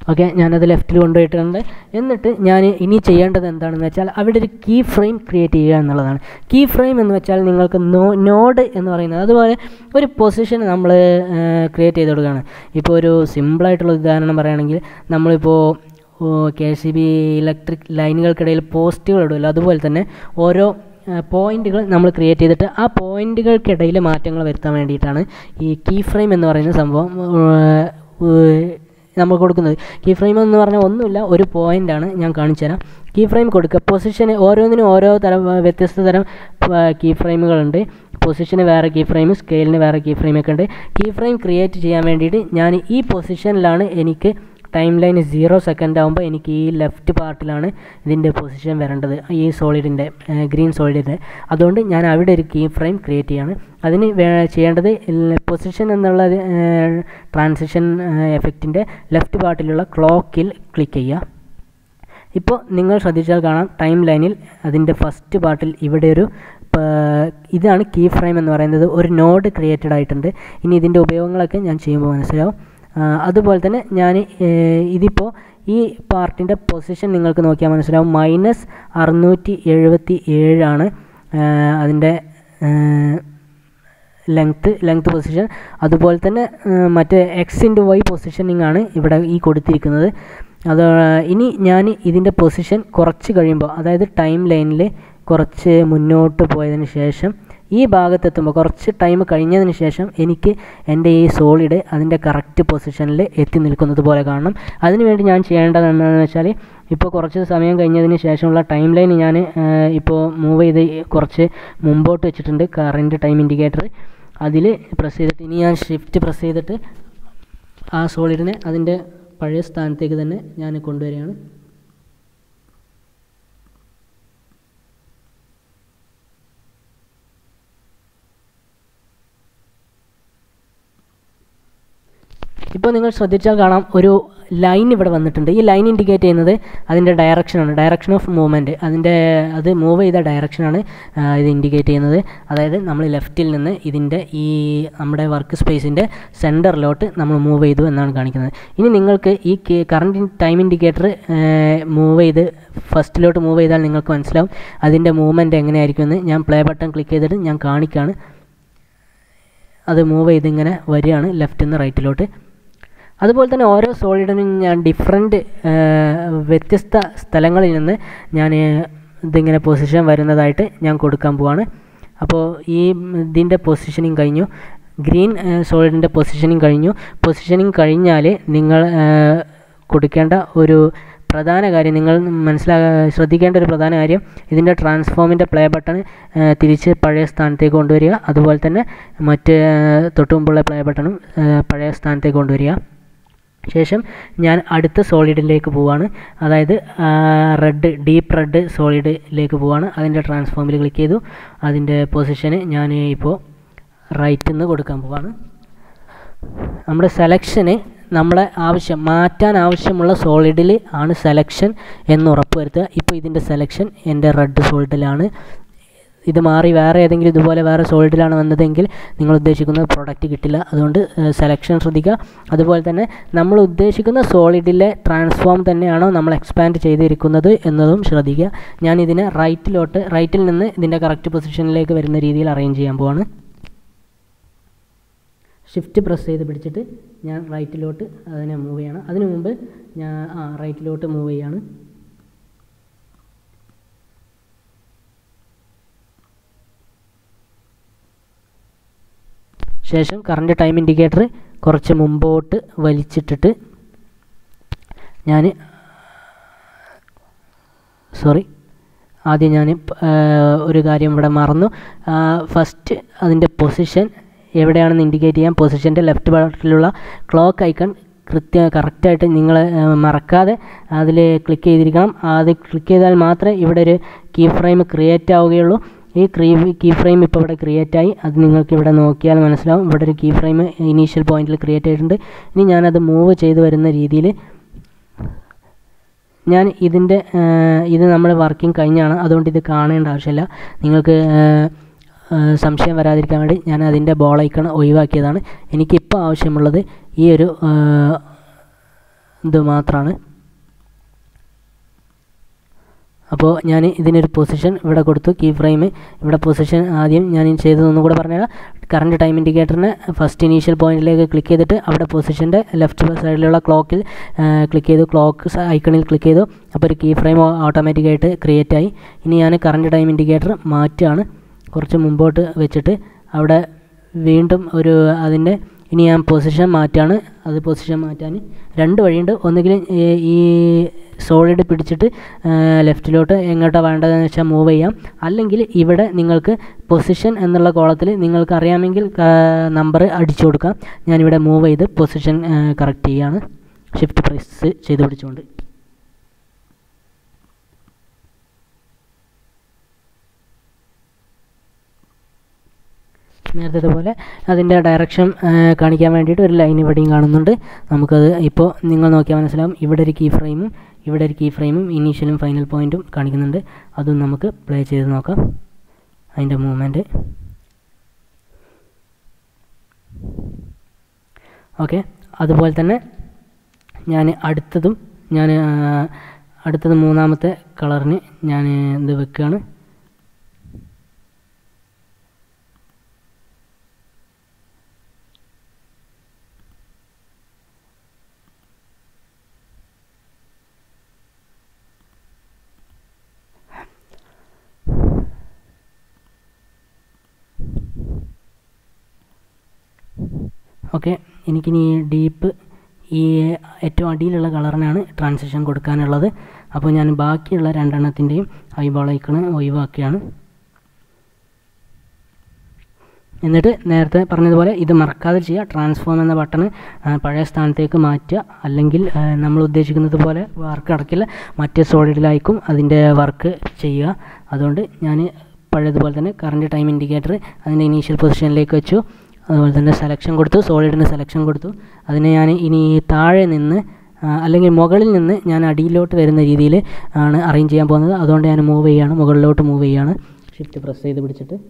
ഓക്കെ ഞാനത് ലെഫ്റ്റിൽ കൊണ്ടുപോയിട്ടുണ്ട് എന്നിട്ട് ഞാൻ ഇനി ചെയ്യേണ്ടത് എന്താണെന്ന് വെച്ചാൽ അവിടെ ഒരു കീ ഫ്രെയിം ക്രിയേറ്റ് ചെയ്യുക എന്നുള്ളതാണ് കീ ഫ്രെയിം എന്ന് വെച്ചാൽ നിങ്ങൾക്ക് നോ നോഡ് എന്ന് പറയുന്നത് അതുപോലെ ഒരു പൊസിഷൻ നമ്മൾ ക്രിയേറ്റ് ചെയ്ത് കൊടുക്കുകയാണ് ഇപ്പോൾ ഒരു സിമ്പിളായിട്ടുള്ള ഉദാഹരണം പറയുകയാണെങ്കിൽ നമ്മളിപ്പോൾ കെ സി ബി ഇലക്ട്രിക് ലൈനുകൾക്കിടയിൽ പോസ്റ്റുകൾ ഇടുമല്ലോ അതുപോലെ തന്നെ ഓരോ പോയിന്റുകൾ നമ്മൾ ക്രിയേറ്റ് ചെയ്തിട്ട് ആ പോയിന്റുകൾക്കിടയിൽ മാറ്റങ്ങൾ വരുത്താൻ വേണ്ടിയിട്ടാണ് ഈ കീ ഫ്രെയിം എന്ന് പറയുന്ന സംഭവം നമ്മൾ കൊടുക്കുന്നത് കീ ഫ്രെയിം എന്ന് പറഞ്ഞാൽ ഒന്നുമില്ല ഒരു പോയിൻ്റാണ് ഞാൻ കാണിച്ചു തരാം കീ ഫ്രെയിം കൊടുക്കുക പൊസിഷന് ഓരോന്നിനും ഓരോ തരം വ്യത്യസ്ത തരം കീ ഫ്രെയിമുകളുണ്ട് പൊസിഷന് വേറെ കീ ഫ്രെയിം സ്കെയിലിന് വേറെ കീ ഫ്രെയിമൊക്കെ ഉണ്ട് കീ ഫ്രെയിം ക്രിയേറ്റ് ചെയ്യാൻ വേണ്ടിയിട്ട് ഞാൻ ഈ പൊസിഷനിലാണ് എനിക്ക് ടൈം ലൈൻ സീറോ സെക്കൻഡ് ആകുമ്പോൾ എനിക്ക് ഈ ലെഫ്റ്റ് പാർട്ടിലാണ് ഇതിൻ്റെ പൊസിഷൻ വരേണ്ടത് ഈ സോളിഡിൻ്റെ ഗ്രീൻ സോളിഡിൻ്റെ അതുകൊണ്ട് ഞാൻ അവിടെ ഒരു കീ ഫ്രെയിം ക്രിയേറ്റ് ചെയ്യാണ് അതിന് ചെയ്യേണ്ടത് പൊസിഷൻ എന്നുള്ള ട്രാൻസിഷൻ എഫക്റ്റിൻ്റെ ലെഫ്റ്റ് പാർട്ടിലുള്ള ക്ലോക്കിൽ ക്ലിക്ക് ചെയ്യുക ഇപ്പോൾ നിങ്ങൾ ശ്രദ്ധിച്ചാൽ കാണാം ടൈം ലൈനിൽ അതിൻ്റെ ഫസ്റ്റ് പാർട്ടിൽ ഇവിടെ ഒരു ഇതാണ് കീ ഫ്രെയിം എന്ന് പറയുന്നത് ഒരു നോഡ് ക്രിയേറ്റഡ് ആയിട്ടുണ്ട് ഇനി ഇതിൻ്റെ ഉപയോഗങ്ങളൊക്കെ ഞാൻ ചെയ്യുമ്പോൾ മനസ്സിലാവും അതുപോലെ തന്നെ ഞാൻ ഇതിപ്പോൾ ഈ പാർട്ടിൻ്റെ പൊസിഷൻ നിങ്ങൾക്ക് നോക്കിയാൽ മനസ്സിലാവും മൈനസ് അറുന്നൂറ്റി എഴുപത്തി ഏഴാണ് അതിൻ്റെ ലെങ്ത്ത് ലെങ്ത്ത് പൊസിഷൻ അതുപോലെ തന്നെ മറ്റേ എക്സ് ഇൻറ്റു വൈ പൊസിഷനിങ് ആണ് ഇവിടെ ഈ കൊടുത്തിരിക്കുന്നത് അത് ഇനി ഞാൻ ഇതിൻ്റെ പൊസിഷൻ കുറച്ച് കഴിയുമ്പോൾ അതായത് ടൈം ലൈനിൽ കുറച്ച് മുന്നോട്ട് പോയതിന് ശേഷം ഈ ഭാഗത്തെത്തുമ്പോൾ കുറച്ച് ടൈം കഴിഞ്ഞതിന് ശേഷം എനിക്ക് എൻ്റെ ഈ സോളിഡ് അതിൻ്റെ കറക്റ്റ് പൊസിഷനിൽ എത്തി നിൽക്കുന്നത് പോലെ കാണണം അതിനുവേണ്ടി ഞാൻ ചെയ്യേണ്ടത് എന്താണെന്ന് വെച്ചാൽ ഇപ്പോൾ കുറച്ച് സമയം കഴിഞ്ഞതിന് ശേഷമുള്ള ടൈം ലൈൻ ഞാൻ ഇപ്പോൾ മൂവ് ചെയ്ത് കുറച്ച് മുമ്പോട്ട് വെച്ചിട്ടുണ്ട് കറൻറ്റ് ടൈം ഇൻഡിക്കേറ്റർ അതിൽ പ്രസ് ചെയ്തിട്ട് ഇനി ഞാൻ ഷിഫ്റ്റ് പ്രസ് ചെയ്തിട്ട് ആ സോളിഡിനെ അതിൻ്റെ പഴയ സ്ഥാനത്തേക്ക് തന്നെ ഞാൻ കൊണ്ടുവരികയാണ് ഇപ്പോൾ നിങ്ങൾ ശ്രദ്ധിച്ചാൽ കാണാം ഒരു ലൈൻ ഇവിടെ വന്നിട്ടുണ്ട് ഈ ലൈൻ ഇൻഡിക്കേറ്റ് ചെയ്യുന്നത് അതിൻ്റെ ഡയറക്ഷനാണ് ഡയറക്ഷൻ ഓഫ് മൂവ്മെൻറ്റ് അതിൻ്റെ അത് മൂവ് ചെയ്ത ഡയറക്ഷനാണ് ഇത് ഇൻഡിക്കേറ്റ് ചെയ്യുന്നത് അതായത് നമ്മൾ ലെഫ്റ്റിൽ നിന്ന് ഇതിൻ്റെ ഈ നമ്മുടെ വർക്ക് സ്പേസിൻ്റെ സെൻറ്ററിലോട്ട് നമ്മൾ മൂവ് ചെയ്തു എന്നാണ് കാണിക്കുന്നത് ഇനി നിങ്ങൾക്ക് ഈ കറണ്ട് ടൈം ഇൻഡിക്കേറ്റർ മൂവ് ചെയ്ത് ഫസ്റ്റിലോട്ട് മൂവ് ചെയ്താൽ നിങ്ങൾക്ക് മനസ്സിലാവും അതിൻ്റെ മൂവ്മെൻറ്റ് എങ്ങനെയായിരിക്കുമെന്ന് ഞാൻ പ്ലേ ബട്ടൺ ക്ലിക്ക് ചെയ്തിട്ട് ഞാൻ കാണിക്കുകയാണ് അത് മൂവ് ചെയ്ത് ഇങ്ങനെ വരികയാണ് ലെഫ്റ്റിൽ നിന്ന് റൈറ്റിലോട്ട് അതുപോലെ തന്നെ ഓരോ സോളിഡിനും ഞാൻ ഡിഫറെൻറ്റ് വ്യത്യസ്ത സ്ഥലങ്ങളിൽ നിന്ന് ഞാൻ ഇതിങ്ങനെ പൊസിഷൻ വരുന്നതായിട്ട് ഞാൻ കൊടുക്കാൻ പോവാണ് അപ്പോൾ ഈ ഇതിൻ്റെ പൊസിഷനിങ് കഴിഞ്ഞു ഗ്രീൻ സോളിഡിൻ്റെ പൊസിഷനിങ് കഴിഞ്ഞു പൊസിഷനിങ് കഴിഞ്ഞാൽ നിങ്ങൾ കൊടുക്കേണ്ട ഒരു പ്രധാന കാര്യം നിങ്ങൾ മനസ്സിലാ ശ്രദ്ധിക്കേണ്ട ഒരു പ്രധാന കാര്യം ഇതിൻ്റെ ട്രാൻസ്ഫോമിൻ്റെ പ്ലേ ബട്ടൺ തിരിച്ച് പഴയ സ്ഥാനത്തേക്ക് കൊണ്ടുവരിക അതുപോലെ തന്നെ മറ്റ് തൊട്ട് മുമ്പുള്ള പ്ലേ ബട്ടണും പഴയ സ്ഥാനത്തേക്ക് കൊണ്ടുവരിക ശേഷം ഞാൻ അടുത്ത സോളിഡിലേക്ക് പോവാണ് അതായത് റെഡ് ഡീപ്പ് റെഡ് സോളിഡിലേക്ക് പോവാണ് അതിൻ്റെ ട്രാൻസ്ഫോമിൽ ക്ലിക്ക് ചെയ്തു അതിൻ്റെ പൊസിഷന് ഞാൻ ഇപ്പോൾ റൈറ്റിൽ നിന്ന് കൊടുക്കാൻ പോവാണ് നമ്മുടെ സെലക്ഷന് നമ്മളെ ആവശ്യം മാറ്റാൻ ആവശ്യമുള്ള സോളിഡിൽ ആണ് സെലക്ഷൻ എന്ന് ഉറപ്പ് വരുത്തുക ഇപ്പോൾ ഇതിൻ്റെ സെലക്ഷൻ എൻ്റെ റെഡ് സോളിഡിലാണ് ഇത് മാറി വേറെ ഏതെങ്കിലും ഇതുപോലെ വേറെ സോളിഡിലാണ് വന്നതെങ്കിൽ നിങ്ങൾ ഉദ്ദേശിക്കുന്ന പ്രൊഡക്റ്റ് കിട്ടില്ല അതുകൊണ്ട് സെലക്ഷൻ ശ്രദ്ധിക്കുക അതുപോലെ തന്നെ നമ്മൾ ഉദ്ദേശിക്കുന്ന സോളിഡിലെ ട്രാൻസ്ഫോം തന്നെയാണോ നമ്മൾ എക്സ്പാൻഡ് ചെയ്തിരിക്കുന്നത് എന്നതും ശ്രദ്ധിക്കുക ഞാൻ ഇതിനെ റൈറ്റിലോട്ട് റൈറ്റിൽ നിന്ന് ഇതിൻ്റെ കറക്റ്റ് പൊസിഷനിലേക്ക് വരുന്ന രീതിയിൽ അറേഞ്ച് ചെയ്യാൻ പോവാണ് ഷിഫ്റ്റ് പ്രസ് ചെയ്ത് പിടിച്ചിട്ട് ഞാൻ റൈറ്റിലോട്ട് അതിനെ മൂവ് ചെയ്യണം അതിനു മുമ്പ് ഞാൻ ആ റൈറ്റിലോട്ട് മൂവ് ചെയ്യാണ് ശേഷം കറണ്ട് ടൈം ഇൻഡിക്കേറ്റർ കുറച്ച് മുമ്പോട്ട് വലിച്ചിട്ടിട്ട് ഞാൻ സോറി ആദ്യം ഞാൻ ഒരു കാര്യം ഇവിടെ മറന്നു ഫസ്റ്റ് അതിൻ്റെ പൊസിഷൻ എവിടെയാണെന്ന് ഇൻഡിക്കേറ്റ് ചെയ്യാൻ പൊസിഷൻ്റെ ലെഫ്റ്റ് പാർട്ടിലുള്ള ക്ലോക്ക് ഐക്കൺ കൃത്യ കറക്റ്റായിട്ട് നിങ്ങൾ മറക്കാതെ അതിൽ ക്ലിക്ക് ചെയ്തിരിക്കണം അത് ക്ലിക്ക് ചെയ്താൽ മാത്രമേ ഇവിടെ ഒരു കീ ഫ്രെയിം ക്രിയേറ്റ് ആവുകയുള്ളൂ ഈ ക്രീ കീ ഫ്രെയിം ഇപ്പോൾ ഇവിടെ ക്രിയേറ്റ് ആയി അത് നിങ്ങൾക്ക് ഇവിടെ നോക്കിയാൽ മനസ്സിലാവും ഇവിടെ ഒരു കീ ഫ്രെയിം ഇനീഷ്യൽ പോയിന്റിൽ ക്രിയേറ്റ് ആയിട്ടുണ്ട് ഇനി ഞാനത് മൂവ് ചെയ്ത് വരുന്ന രീതിയിൽ ഞാൻ ഇതിൻ്റെ ഇത് നമ്മൾ വർക്കിംഗ് കഴിഞ്ഞാണ് അതുകൊണ്ട് ഇത് കാണേണ്ട ആവശ്യമില്ല നിങ്ങൾക്ക് സംശയം വരാതിരിക്കാൻ വേണ്ടി ഞാൻ അതിൻ്റെ ബോൾ ഐക്കൺ ഒഴിവാക്കിയതാണ് എനിക്കിപ്പോൾ ആവശ്യമുള്ളത് ഈ ഒരു ഇത് മാത്രമാണ് അപ്പോൾ ഞാൻ ഇതിനൊരു പൊസിഷൻ ഇവിടെ കൊടുത്തു കീ ഫ്രെയിം ഇവിടെ പൊസിഷൻ ആദ്യം ഞാൻ ചെയ്തതൊന്നും കൂടെ പറഞ്ഞുതരാം കറണ്ട് ടൈം ഇൻഡിക്കേറ്ററിന് ഫസ്റ്റ് ഇനീഷ്യൽ പോയിന്റിലേക്ക് ക്ലിക്ക് ചെയ്തിട്ട് അവിടെ പൊസിഷൻ്റെ ലെഫ്റ്റ് സൈഡിലുള്ള ക്ലോക്കിൽ ക്ലിക്ക് ചെയ്തു ക്ലോക്ക് ഐക്കണിൽ ക്ലിക്ക് ചെയ്തു അപ്പോൾ ഒരു കീ ഫ്രെയിം ഓട്ടോമാറ്റിക്കായിട്ട് ക്രിയേറ്റ് ആയി ഇനി ഞാൻ കറണ്ട് ടൈം ഇൻഡിക്കേറ്റർ മാറ്റുകയാണ് കുറച്ച് മുമ്പോട്ട് വെച്ചിട്ട് അവിടെ വീണ്ടും ഒരു അതിൻ്റെ ഇനി ഞാൻ പൊസിഷൻ മാറ്റാണ് അത് പൊസിഷൻ മാറ്റാൻ രണ്ട് വഴിയുണ്ട് ഒന്നുകിൽ ഈ സോളിഡ് പിടിച്ചിട്ട് ലെഫ്റ്റിലോട്ട് എങ്ങോട്ടാണ് വേണ്ടതെന്ന് വെച്ചാൽ മൂവ് ചെയ്യാം അല്ലെങ്കിൽ ഇവിടെ നിങ്ങൾക്ക് പൊസിഷൻ എന്നുള്ള കോളത്തിൽ നിങ്ങൾക്ക് അറിയാമെങ്കിൽ നമ്പർ അടിച്ചു കൊടുക്കാം ഞാനിവിടെ മൂവ് ചെയ്ത് പൊസിഷൻ കറക്റ്റ് ചെയ്യാണ് ഷിഫ്റ്റ് പ്രസ് ചെയ്ത് പിടിച്ചുകൊണ്ട് നേരത്തെ പോലെ അതിൻ്റെ ഡയറക്ഷൻ കാണിക്കാൻ വേണ്ടിയിട്ട് ഒരു ലൈൻ ഇവിടെയും കാണുന്നുണ്ട് നമുക്കത് ഇപ്പോൾ നിങ്ങൾ നോക്കിയാൽ മനസ്സിലാവും ഇവിടെ ഒരു കീ ഫ്രെയിമും ഇവിടെ ഒരു കീ ഫ്രെയിമും ഇനീഷ്യലും ഫൈനൽ പോയിൻറ്റും കാണിക്കുന്നുണ്ട് അതും നമുക്ക് പ്ലേ ചെയ്ത് നോക്കാം അതിൻ്റെ മൂവ്മെൻറ്റ് ഓക്കെ അതുപോലെ തന്നെ ഞാൻ അടുത്തതും ഞാൻ അടുത്തത് മൂന്നാമത്തെ കളറിന് ഞാൻ ഇത് വെക്കുകയാണ് ഓക്കെ എനിക്കിനി ഡീപ്പ് ഈ ഏറ്റവും അടിയിലുള്ള കളറിനാണ് ട്രാൻസിഷൻ കൊടുക്കാനുള്ളത് അപ്പോൾ ഞാൻ ബാക്കിയുള്ള രണ്ടെണ്ണത്തിൻ്റെയും ഐബോൾ ഐക്കണ് ഒഴിവാക്കുകയാണ് എന്നിട്ട് നേരത്തെ പറഞ്ഞതുപോലെ ഇത് മറക്കാതെ ചെയ്യുക ട്രാൻസ്ഫോം എന്ന ബട്ടൺ പഴയ സ്ഥാനത്തേക്ക് മാറ്റുക അല്ലെങ്കിൽ നമ്മൾ ഉദ്ദേശിക്കുന്നത് പോലെ വർക്ക് അടക്കില്ല മറ്റേ സോളിഡിലായിരിക്കും അതിൻ്റെ വർക്ക് ചെയ്യുക അതുകൊണ്ട് ഞാൻ പഴയതുപോലെ തന്നെ കറണ്ട് ടൈം ഇൻഡിക്കേറ്റർ അതിൻ്റെ ഇനീഷ്യൽ പൊസിഷനിലേക്ക് വെച്ചു അതുപോലെ തന്നെ സെലക്ഷൻ കൊടുത്തു സോളിഡിന് സെലക്ഷൻ കൊടുത്തു അതിനെ ഞാൻ ഇനി താഴെ നിന്ന് അല്ലെങ്കിൽ മുകളിൽ നിന്ന് ഞാൻ അടിയിലോട്ട് വരുന്ന രീതിയിൽ ആണ് അറേഞ്ച് ചെയ്യാൻ പോകുന്നത് അതുകൊണ്ട് ഞാൻ മൂവ് ചെയ്യുകയാണ് മുകളിലോട്ട് മൂവ് ചെയ്യുകയാണ് ഷിഫ്റ്റ് പ്രസ് ചെയ്ത് പിടിച്ചിട്ട്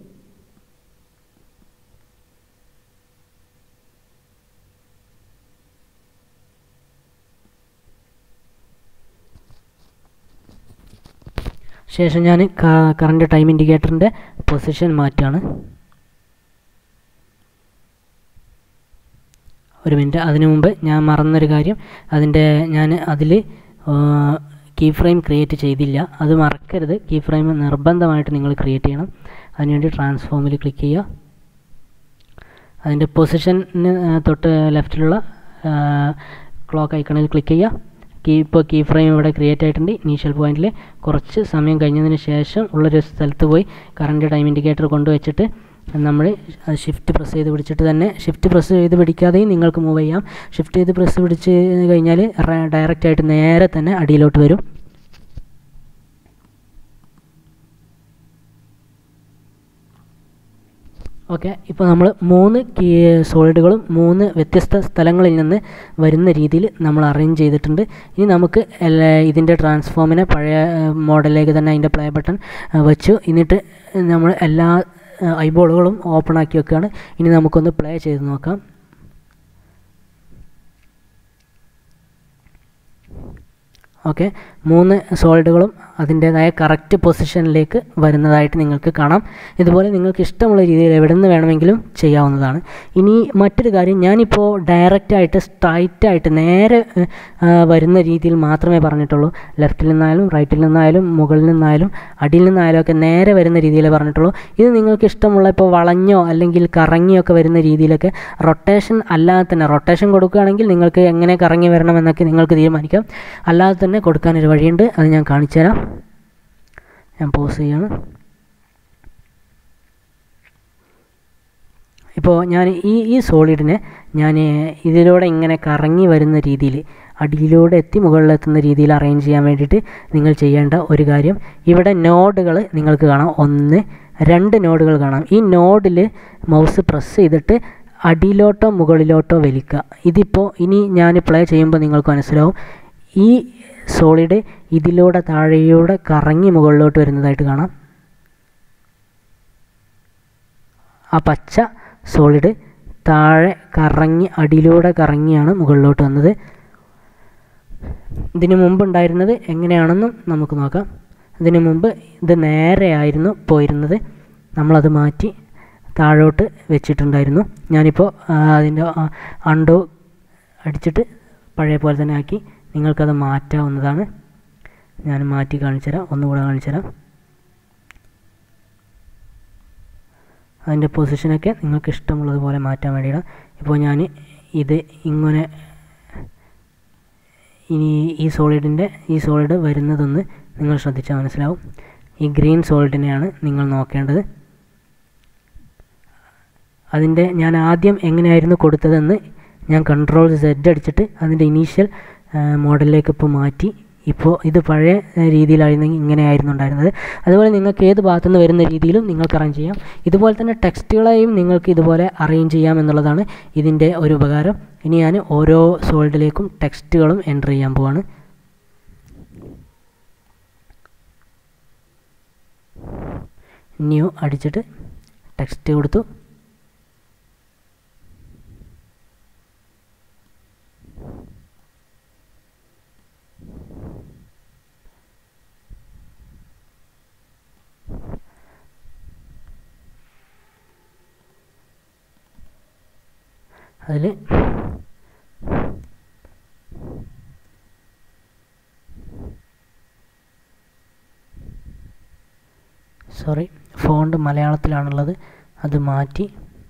ശേഷം ഞാൻ കറണ്ട് ടൈം ഇൻഡിക്കേറ്ററിൻ്റെ പൊസിഷൻ മാറ്റുകയാണ് ഒരു മിനിറ്റ് അതിനു മുമ്പ് ഞാൻ മറന്നൊരു കാര്യം അതിൻ്റെ ഞാൻ അതിൽ കീ ഫ്രെയിം ക്രിയേറ്റ് ചെയ്തില്ല അത് മറക്കരുത് കീ ഫ്രെയിം നിർബന്ധമായിട്ട് നിങ്ങൾ ക്രിയേറ്റ് ചെയ്യണം അതിനുവേണ്ടി ട്രാൻസ്ഫോമിൽ ക്ലിക്ക് ചെയ്യുക അതിൻ്റെ പൊസിഷന് തൊട്ട് ലെഫ്റ്റിലുള്ള ക്ലോക്ക് ഐക്കണിൽ ക്ലിക്ക് ചെയ്യുക കീ ഇപ്പോൾ കീ ഫ്രെയിം ഇവിടെ ക്രിയേറ്റ് ആയിട്ടുണ്ട് ഇനീഷ്യൽ പോയിന്റിൽ കുറച്ച് സമയം കഴിഞ്ഞതിന് ശേഷം ഉള്ളൊരു സ്ഥലത്ത് പോയി കറണ്ട് ടൈം ഇൻഡിക്കേറ്റർ കൊണ്ടുവച്ചിട്ട് നമ്മൾ ഷിഫ്റ്റ് പ്രസ് ചെയ്ത് പിടിച്ചിട്ട് തന്നെ ഷിഫ്റ്റ് പ്രസ് ചെയ്ത് പിടിക്കാതെയും നിങ്ങൾക്ക് മൂവ് ചെയ്യാം ഷിഫ്റ്റ് ചെയ്ത് പ്രസ് പിടിച്ച് കഴിഞ്ഞാൽ ഡയറക്റ്റ് ആയിട്ട് നേരെ തന്നെ അടിയിലോട്ട് വരും ഓക്കെ ഇപ്പോൾ നമ്മൾ മൂന്ന് കീ സോളിഡുകളും മൂന്ന് വ്യത്യസ്ത സ്ഥലങ്ങളിൽ നിന്ന് വരുന്ന രീതിയിൽ നമ്മൾ അറേഞ്ച് ചെയ്തിട്ടുണ്ട് ഇനി നമുക്ക് ഇതിൻ്റെ ട്രാൻസ്ഫോമിനെ പഴയ മോഡലിലേക്ക് തന്നെ അതിൻ്റെ പ്ലേ ബട്ടൺ വെച്ചു എന്നിട്ട് നമ്മൾ എല്ലാ ഐബോളുകളും ഓപ്പൺ ആക്കി വെക്കുകയാണ് ഇനി നമുക്കൊന്ന് പ്ലേ ചെയ്ത് നോക്കാം ഓക്കെ മൂന്ന് സോളിഡുകളും അതിൻ്റേതായ കറക്റ്റ് പൊസിഷനിലേക്ക് വരുന്നതായിട്ട് നിങ്ങൾക്ക് കാണാം ഇതുപോലെ നിങ്ങൾക്ക് ഇഷ്ടമുള്ള രീതിയിൽ എവിടെ നിന്ന് വേണമെങ്കിലും ചെയ്യാവുന്നതാണ് ഇനി മറ്റൊരു കാര്യം ഞാനിപ്പോൾ ഡയറക്റ്റായിട്ട് സ്ട്രൈറ്റായിട്ട് നേരെ വരുന്ന രീതിയിൽ മാത്രമേ പറഞ്ഞിട്ടുള്ളൂ ലെഫ്റ്റിൽ നിന്നായാലും റൈറ്റിൽ നിന്നായാലും മുകളിൽ നിന്നായാലും അടിയിൽ നിന്നായാലും ഒക്കെ നേരെ വരുന്ന രീതിയിൽ പറഞ്ഞിട്ടുള്ളൂ ഇത് നിങ്ങൾക്ക് ഇഷ്ടമുള്ള ഇപ്പോൾ വളഞ്ഞോ അല്ലെങ്കിൽ കറങ്ങിയോ ഒക്കെ വരുന്ന രീതിയിലൊക്കെ റൊട്ടേഷൻ അല്ലാതെ തന്നെ റൊട്ടേഷൻ കൊടുക്കുകയാണെങ്കിൽ നിങ്ങൾക്ക് എങ്ങനെ കറങ്ങി വരണമെന്നൊക്കെ നിങ്ങൾക്ക് തീരുമാനിക്കാം അല്ലാതെ തന്നെ കൊടുക്കാനൊരു വഴിയുണ്ട് അത് ഞാൻ കാണിച്ചു തരാം ഞാൻ പോസ് ചെയ്യാണ് ഇപ്പോൾ ഞാൻ ഈ ഈ സോളിഡിനെ ഞാൻ ഇതിലൂടെ ഇങ്ങനെ കറങ്ങി വരുന്ന രീതിയിൽ അടിയിലൂടെ എത്തി മുകളിലെത്തുന്ന രീതിയിൽ അറേഞ്ച് ചെയ്യാൻ വേണ്ടിയിട്ട് നിങ്ങൾ ചെയ്യേണ്ട ഒരു കാര്യം ഇവിടെ നോഡുകൾ നിങ്ങൾക്ക് കാണാം ഒന്ന് രണ്ട് നോഡുകൾ കാണാം ഈ നോഡിൽ മൗസ് പ്രസ് ചെയ്തിട്ട് അടിയിലോട്ടോ മുകളിലോട്ടോ വലിക്കുക ഇതിപ്പോൾ ഇനി ഞാൻ പ്ലേ ചെയ്യുമ്പോൾ നിങ്ങൾക്ക് മനസ്സിലാവും ഈ സോളിഡ് ഇതിലൂടെ താഴെയൂടെ കറങ്ങി മുകളിലോട്ട് വരുന്നതായിട്ട് കാണാം ആ പച്ച സോളിഡ് താഴെ കറങ്ങി അടിയിലൂടെ കറങ്ങിയാണ് മുകളിലോട്ട് വന്നത് ഇതിന് മുമ്പ് ഉണ്ടായിരുന്നത് എങ്ങനെയാണെന്നും നമുക്ക് നോക്കാം ഇതിന് മുമ്പ് ഇത് നേരെയായിരുന്നു പോയിരുന്നത് നമ്മളത് മാറ്റി താഴോട്ട് വെച്ചിട്ടുണ്ടായിരുന്നു ഞാനിപ്പോൾ അതിൻ്റെ അണ്ടോ അടിച്ചിട്ട് പഴയ പോലെ തന്നെ ആക്കി നിങ്ങൾക്കത് മാറ്റാവുന്നതാണ് ഞാൻ മാറ്റി കാണിച്ചു തരാം ഒന്നുകൂടെ കാണിച്ചു തരാം അതിൻ്റെ പൊസിഷനൊക്കെ നിങ്ങൾക്ക് ഇഷ്ടമുള്ളതുപോലെ മാറ്റാൻ വേണ്ടിയിടാം ഇപ്പോൾ ഞാൻ ഇത് ഇങ്ങനെ ഇനി ഈ സോളിഡിൻ്റെ ഈ സോളിഡ് വരുന്നതൊന്ന് നിങ്ങൾ ശ്രദ്ധിച്ചാൽ മനസ്സിലാവും ഈ ഗ്രീൻ സോളിഡിനെയാണ് നിങ്ങൾ നോക്കേണ്ടത് അതിൻ്റെ ഞാൻ ആദ്യം എങ്ങനെയായിരുന്നു കൊടുത്തതെന്ന് ഞാൻ കൺട്രോൾ സെഡ് അടിച്ചിട്ട് അതിൻ്റെ ഇനീഷ്യൽ മോഡലിലേക്ക് ഇപ്പോൾ മാറ്റി ഇപ്പോൾ ഇത് പഴയ രീതിയിലായിരുന്നെങ്കിൽ ഇങ്ങനെയായിരുന്നു ഉണ്ടായിരുന്നത് അതുപോലെ നിങ്ങൾക്ക് ഏത് ഭാഗത്തുനിന്ന് വരുന്ന രീതിയിലും നിങ്ങൾക്ക് അറേഞ്ച് ചെയ്യാം ഇതുപോലെ തന്നെ ടെക്സ്റ്റുകളെയും നിങ്ങൾക്ക് ഇതുപോലെ അറേഞ്ച് ചെയ്യാം എന്നുള്ളതാണ് ഇതിൻ്റെ ഒരു ഉപകാരം ഇനി ഞാൻ ഓരോ സോൾഡിലേക്കും ടെക്സ്റ്റുകളും എൻ്റർ ചെയ്യാൻ പോവാണ് ന്യൂ അടിച്ചിട്ട് ടെക്സ്റ്റ് കൊടുത്തു അതിൽ സോറി ഫോണ്ട് മലയാളത്തിലാണുള്ളത് അത് മാറ്റി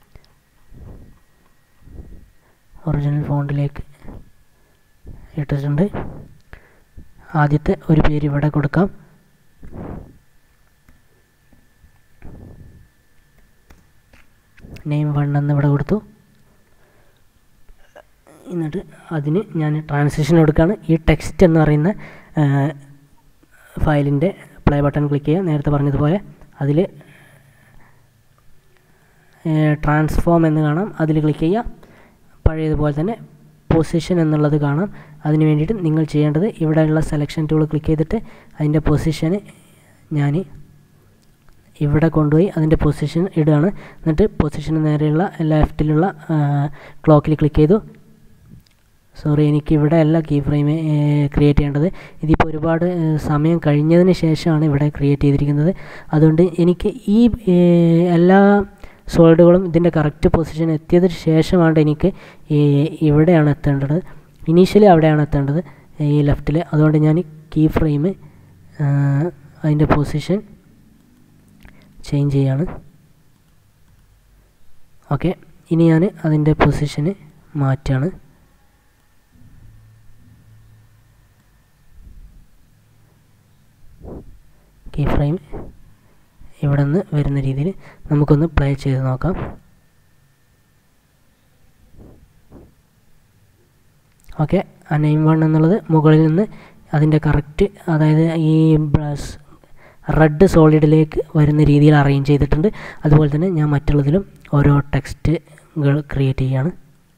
ഒറിജിനൽ ഫോണ്ടിലേക്ക് ഇട്ടിട്ടുണ്ട് ആദ്യത്തെ ഒരു പേര് ഇവിടെ കൊടുക്കാം നെയിം വൺ എന്ന് ഇവിടെ കൊടുത്തു എന്നിട്ട് അതിന് ഞാൻ ട്രാൻസിഷൻ കൊടുക്കുകയാണ് ഈ ടെക്സ്റ്റ് എന്ന് പറയുന്ന ഫയലിൻ്റെ പ്ലേ ബട്ടൺ ക്ലിക്ക് ചെയ്യുക നേരത്തെ പറഞ്ഞതുപോലെ അതിൽ ട്രാൻസ്ഫോം എന്ന് കാണാം അതിൽ ക്ലിക്ക് ചെയ്യുക പഴയതുപോലെ തന്നെ പൊസിഷൻ എന്നുള്ളത് കാണാം അതിന് വേണ്ടിയിട്ട് നിങ്ങൾ ചെയ്യേണ്ടത് ഇവിടെയുള്ള സെലക്ഷൻ ടൂൾ ക്ലിക്ക് ചെയ്തിട്ട് അതിൻ്റെ പൊസിഷന് ഞാൻ ഇവിടെ കൊണ്ടുപോയി അതിൻ്റെ പൊസിഷൻ ഇടുകയാണ് എന്നിട്ട് പൊസിഷന് നേരെയുള്ള ലെഫ്റ്റിലുള്ള ക്ലോക്കിൽ ക്ലിക്ക് ചെയ്തു സോറി എനിക്ക് ഇവിടെ അല്ല കീ ഫ്രെയിം ക്രിയേറ്റ് ചെയ്യേണ്ടത് ഇതിപ്പോൾ ഒരുപാട് സമയം കഴിഞ്ഞതിന് ശേഷമാണ് ഇവിടെ ക്രിയേറ്റ് ചെയ്തിരിക്കുന്നത് അതുകൊണ്ട് എനിക്ക് ഈ എല്ലാ സോൾഡുകളും ഇതിൻ്റെ കറക്റ്റ് പൊസിഷൻ എത്തിയതിന് ശേഷമാണ് എനിക്ക് ഈ ഇവിടെയാണ് എത്തേണ്ടത് ഇനീഷ്യലി അവിടെയാണ് എത്തേണ്ടത് ഈ ലെഫ്റ്റിൽ അതുകൊണ്ട് ഞാൻ കീ ഫ്രെയിം അതിൻ്റെ പൊസിഷൻ ചേഞ്ച് ചെയ്യാണ് ഓക്കെ ഇനി ഞാൻ അതിൻ്റെ പൊസിഷന് മാറ്റാണ് കീ ഫ്രെയിം ഇവിടെ നിന്ന് വരുന്ന രീതിയിൽ നമുക്കൊന്ന് പ്ലേ ചെയ്ത് നോക്കാം ഓക്കെ ആ നെയിം വൺ എന്നുള്ളത് മുകളിൽ നിന്ന് അതിൻ്റെ കറക്റ്റ് അതായത് ഈ ബ്ലസ് റെഡ് സോളിഡിലേക്ക് വരുന്ന രീതിയിൽ അറേഞ്ച് ചെയ്തിട്ടുണ്ട് അതുപോലെ തന്നെ ഞാൻ മറ്റുള്ളതിലും ഓരോ ടെക്സ്റ്റുകൾ ക്രിയേറ്റ് ചെയ്യാണ്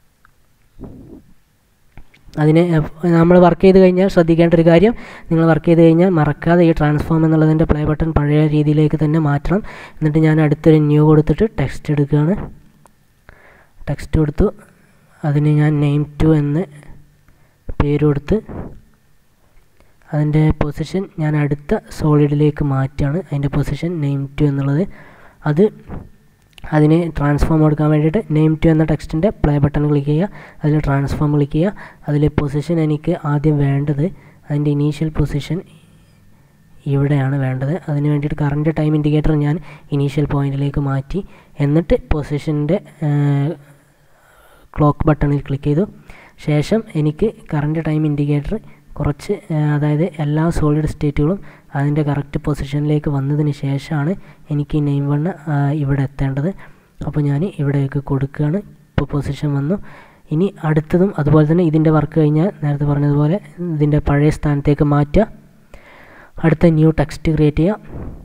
അതിന് നമ്മൾ വർക്ക് ചെയ്ത് കഴിഞ്ഞാൽ ശ്രദ്ധിക്കേണ്ട ഒരു കാര്യം നിങ്ങൾ വർക്ക് ചെയ്ത് കഴിഞ്ഞാൽ മറക്കാതെ ഈ ട്രാൻസ്ഫോം എന്നുള്ളതിൻ്റെ പ്ലേ ബട്ടൺ പഴയ രീതിയിലേക്ക് തന്നെ മാറ്റണം എന്നിട്ട് ഞാൻ അടുത്തൊരു ന്യൂ കൊടുത്തിട്ട് ടെക്സ്റ്റ് എടുക്കുകയാണ് ടെക്സ്റ്റ് കൊടുത്തു അതിന് ഞാൻ നെയിം ടു എന്ന് പേര് കൊടുത്ത് അതിൻ്റെ പൊസിഷൻ ഞാൻ അടുത്ത സോളിഡിലേക്ക് മാറ്റുകയാണ് അതിൻ്റെ പൊസിഷൻ നെയിം ടു എന്നുള്ളത് അത് അതിന് ട്രാൻസ്ഫോം കൊടുക്കാൻ വേണ്ടിയിട്ട് നെയിം ടു എന്ന ടെക്സ്റ്റിൻ്റെ പ്ലേ ബട്ടൺ ക്ലിക്ക് ചെയ്യുക അതിൽ ട്രാൻസ്ഫോം ക്ലിക്ക് ചെയ്യുക അതിൽ പൊസിഷൻ എനിക്ക് ആദ്യം വേണ്ടത് അതിൻ്റെ ഇനീഷ്യൽ പൊസിഷൻ ഇവിടെയാണ് വേണ്ടത് അതിന് വേണ്ടിയിട്ട് കറണ്ട് ടൈം ഇൻഡിക്കേറ്റർ ഞാൻ ഇനീഷ്യൽ പോയിന്റിലേക്ക് മാറ്റി എന്നിട്ട് പൊസിഷൻ്റെ ക്ലോക്ക് ബട്ടണിൽ ക്ലിക്ക് ചെയ്തു ശേഷം എനിക്ക് കറണ്ട് ടൈം ഇൻഡിക്കേറ്റർ കുറച്ച് അതായത് എല്ലാ സോളിഡ് സ്റ്റേറ്റുകളും അതിൻ്റെ കറക്റ്റ് പൊസിഷനിലേക്ക് വന്നതിന് ശേഷമാണ് എനിക്ക് ഈ നെയിം വണ്ണ് ഇവിടെ എത്തേണ്ടത് അപ്പോൾ ഞാൻ ഇവിടേക്ക് കൊടുക്കുകയാണ് ഇപ്പോൾ പൊസിഷൻ വന്നു ഇനി അടുത്തതും അതുപോലെ തന്നെ ഇതിൻ്റെ വർക്ക് കഴിഞ്ഞാൽ നേരത്തെ പറഞ്ഞതുപോലെ ഇതിൻ്റെ പഴയ സ്ഥാനത്തേക്ക് മാറ്റുക അടുത്ത ന്യൂ ടെക്സ്റ്റ് ക്രിയേറ്റ് ചെയ്യുക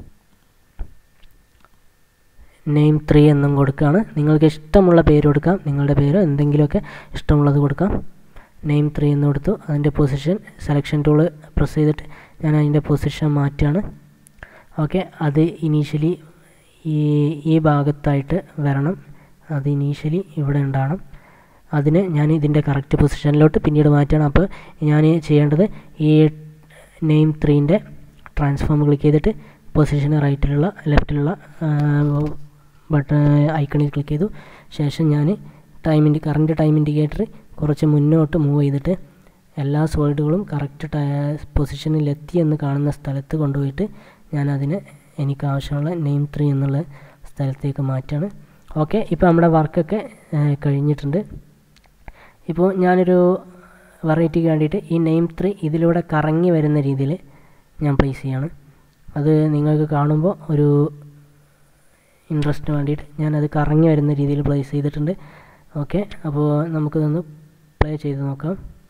നെയിം ത്രീ എന്നും കൊടുക്കുകയാണ് നിങ്ങൾക്ക് ഇഷ്ടമുള്ള പേര് കൊടുക്കാം നിങ്ങളുടെ പേര് എന്തെങ്കിലുമൊക്കെ ഇഷ്ടമുള്ളത് കൊടുക്കാം നെയിം ത്രീ എന്ന് കൊടുത്തു അതിൻ്റെ പൊസിഷൻ സെലക്ഷൻ ടൂള് പ്രസ് ചെയ്തിട്ട് ഞാൻ അതിൻ്റെ പൊസിഷൻ മാറ്റുകയാണ് ഓക്കെ അത് ഇനീഷ്യലി ഈ ഈ ഭാഗത്തായിട്ട് വരണം അത് ഇനീഷ്യലി ഇവിടെ ഉണ്ടാവണം അതിനെ ഞാൻ ഇതിൻ്റെ കറക്റ്റ് പൊസിഷനിലോട്ട് പിന്നീട് മാറ്റണം അപ്പോൾ ഞാൻ ചെയ്യേണ്ടത് ഈ നെയിം ത്രീൻ്റെ ട്രാൻസ്ഫോം ക്ലിക്ക് ചെയ്തിട്ട് പൊസിഷന് റൈറ്റിലുള്ള ലെഫ്റ്റിലുള്ള ബട്ടൺ ഐക്കണിൽ ക്ലിക്ക് ചെയ്തു ശേഷം ഞാൻ ടൈം ഇൻഡി കറണ്ട് ടൈം ഇൻഡിക്കേറ്റർ കുറച്ച് മുന്നോട്ട് മൂവ് ചെയ്തിട്ട് എല്ലാ സോളിഡുകളും കറക്റ്റ് പൊസിഷനിൽ എത്തി എന്ന് കാണുന്ന സ്ഥലത്ത് കൊണ്ടുപോയിട്ട് ഞാൻ അതിനെ എനിക്ക് ആവശ്യമുള്ള നെയിം ത്രീ എന്നുള്ള സ്ഥലത്തേക്ക് മാറ്റാണ് ഓക്കെ ഇപ്പോൾ നമ്മുടെ വർക്കൊക്കെ കഴിഞ്ഞിട്ടുണ്ട് ഇപ്പോൾ ഞാനൊരു വെറൈറ്റിക്ക് വേണ്ടിയിട്ട് ഈ നെയിം ത്രീ ഇതിലൂടെ കറങ്ങി വരുന്ന രീതിയിൽ ഞാൻ പ്ലേസ് ചെയ്യാണ് അത് നിങ്ങൾക്ക് കാണുമ്പോൾ ഒരു ഇൻട്രസ്റ്റിന് വേണ്ടിയിട്ട് ഞാനത് കറങ്ങി വരുന്ന രീതിയിൽ പ്ലേസ് ചെയ്തിട്ടുണ്ട് ഓക്കെ അപ്പോൾ നമുക്കിതൊന്ന് പ്ലേ ചെയ്ത് നോക്കാം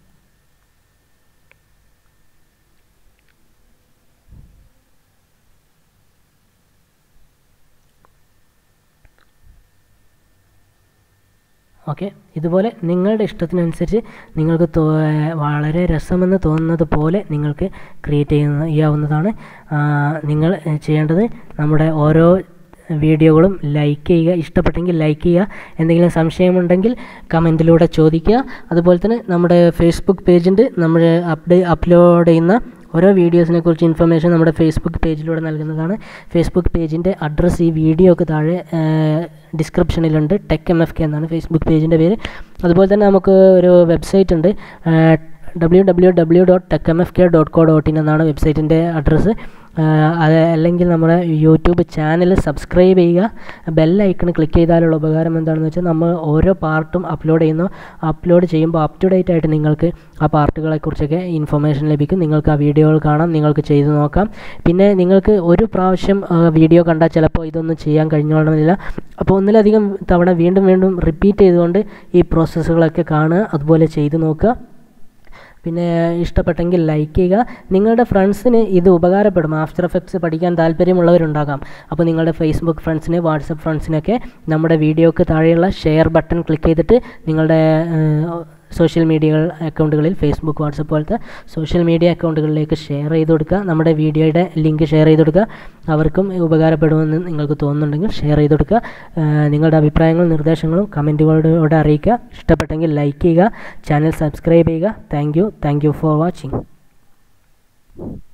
ഓക്കെ ഇതുപോലെ നിങ്ങളുടെ ഇഷ്ടത്തിനനുസരിച്ച് നിങ്ങൾക്ക് തോ വളരെ രസമെന്ന് തോന്നുന്നത് പോലെ നിങ്ങൾക്ക് ക്രിയേറ്റ് ചെയ്യുന്ന ചെയ്യാവുന്നതാണ് നിങ്ങൾ ചെയ്യേണ്ടത് നമ്മുടെ ഓരോ വീഡിയോകളും ലൈക്ക് ചെയ്യുക ഇഷ്ടപ്പെട്ടെങ്കിൽ ലൈക്ക് ചെയ്യുക എന്തെങ്കിലും സംശയമുണ്ടെങ്കിൽ കമൻറ്റിലൂടെ ചോദിക്കുക അതുപോലെ തന്നെ നമ്മുടെ ഫേസ്ബുക്ക് പേജുണ്ട് നമ്മൾ അപ്ഡേ അപ്ലോഡ് ചെയ്യുന്ന ഓരോ വീഡിയോസിനെ കുറിച്ച് ഇൻഫർമേഷൻ നമ്മുടെ ഫേസ്ബുക്ക് പേജിലൂടെ നൽകുന്നതാണ് ഫേസ്ബുക്ക് പേജിൻ്റെ അഡ്രസ്സ് ഈ വീഡിയോക്ക് താഴെ ഡിസ്ക്രിപ്ഷനിലുണ്ട് ടെക് എം എഫ് കെ എന്നാണ് ഫേസ്ബുക്ക് പേജിൻ്റെ പേര് അതുപോലെ തന്നെ നമുക്ക് ഒരു വെബ്സൈറ്റ് ഉണ്ട് W W W dot tech M F K dot co dot in എന്നാണ് വെബ്സൈറ്റിൻ്റെ അഡ്രസ്സ് അത് അല്ലെങ്കിൽ നമ്മുടെ യൂട്യൂബ് ചാനൽ സബ്സ്ക്രൈബ് ചെയ്യുക ബെൽ ഐക്കൺ ക്ലിക്ക് ചെയ്താലുള്ള ഉപകാരം എന്താണെന്ന് വെച്ചാൽ നമ്മൾ ഓരോ പാർട്ടും അപ്ലോഡ് ചെയ്യുന്നു അപ്ലോഡ് ചെയ്യുമ്പോൾ അപ് ടു ഡേറ്റ് ആയിട്ട് നിങ്ങൾക്ക് ആ പാർട്ടുകളെക്കുറിച്ചൊക്കെ ഇൻഫർമേഷൻ ലഭിക്കും നിങ്ങൾക്ക് ആ വീഡിയോകൾ കാണാം നിങ്ങൾക്ക് ചെയ്തു നോക്കാം പിന്നെ നിങ്ങൾക്ക് ഒരു പ്രാവശ്യം വീഡിയോ കണ്ടാൽ ചിലപ്പോൾ ഇതൊന്നും ചെയ്യാൻ കഴിഞ്ഞോളണമെന്നില്ല അപ്പോൾ ഒന്നിലധികം തവണ വീണ്ടും വീണ്ടും റിപ്പീറ്റ് ചെയ്തുകൊണ്ട് ഈ പ്രോസസ്സുകളൊക്കെ കാണുക അതുപോലെ ചെയ്തു നോക്കുക പിന്നെ ഇഷ്ടപ്പെട്ടെങ്കിൽ ലൈക്ക് ചെയ്യുക നിങ്ങളുടെ ഫ്രണ്ട്സിന് ഇത് ഉപകാരപ്പെടും ആഫ്റ്റർ എഫക്ട്സ് പഠിക്കാൻ താല്പര്യമുള്ളവരുണ്ടാകാം അപ്പോൾ നിങ്ങളുടെ ഫേസ്ബുക്ക് ഫ്രണ്ട്സിന് വാട്സപ്പ് ഫ്രണ്ട്സിനൊക്കെ നമ്മുടെ വീഡിയോക്ക് താഴെയുള്ള ഷെയർ ബട്ടൺ ക്ലിക്ക് ചെയ്തിട്ട് നിങ്ങളുടെ സോഷ്യൽ മീഡിയ അക്കൗണ്ടുകളിൽ ഫേസ്ബുക്ക് വാട്സപ്പ് പോലത്തെ സോഷ്യൽ മീഡിയ അക്കൗണ്ടുകളിലേക്ക് ഷെയർ ചെയ്ത് കൊടുക്കുക നമ്മുടെ വീഡിയോയുടെ ലിങ്ക് ഷെയർ ചെയ്ത് കൊടുക്കുക അവർക്കും ഉപകാരപ്പെടുമെന്ന് നിങ്ങൾക്ക് തോന്നുന്നുണ്ടെങ്കിൽ ഷെയർ ചെയ്ത് കൊടുക്കുക നിങ്ങളുടെ അഭിപ്രായങ്ങളും നിർദ്ദേശങ്ങളും കമൻറ്റുകളോടെ അറിയിക്കുക ഇഷ്ടപ്പെട്ടെങ്കിൽ ലൈക്ക് ചെയ്യുക ചാനൽ സബ്സ്ക്രൈബ് ചെയ്യുക thank you thank you for watching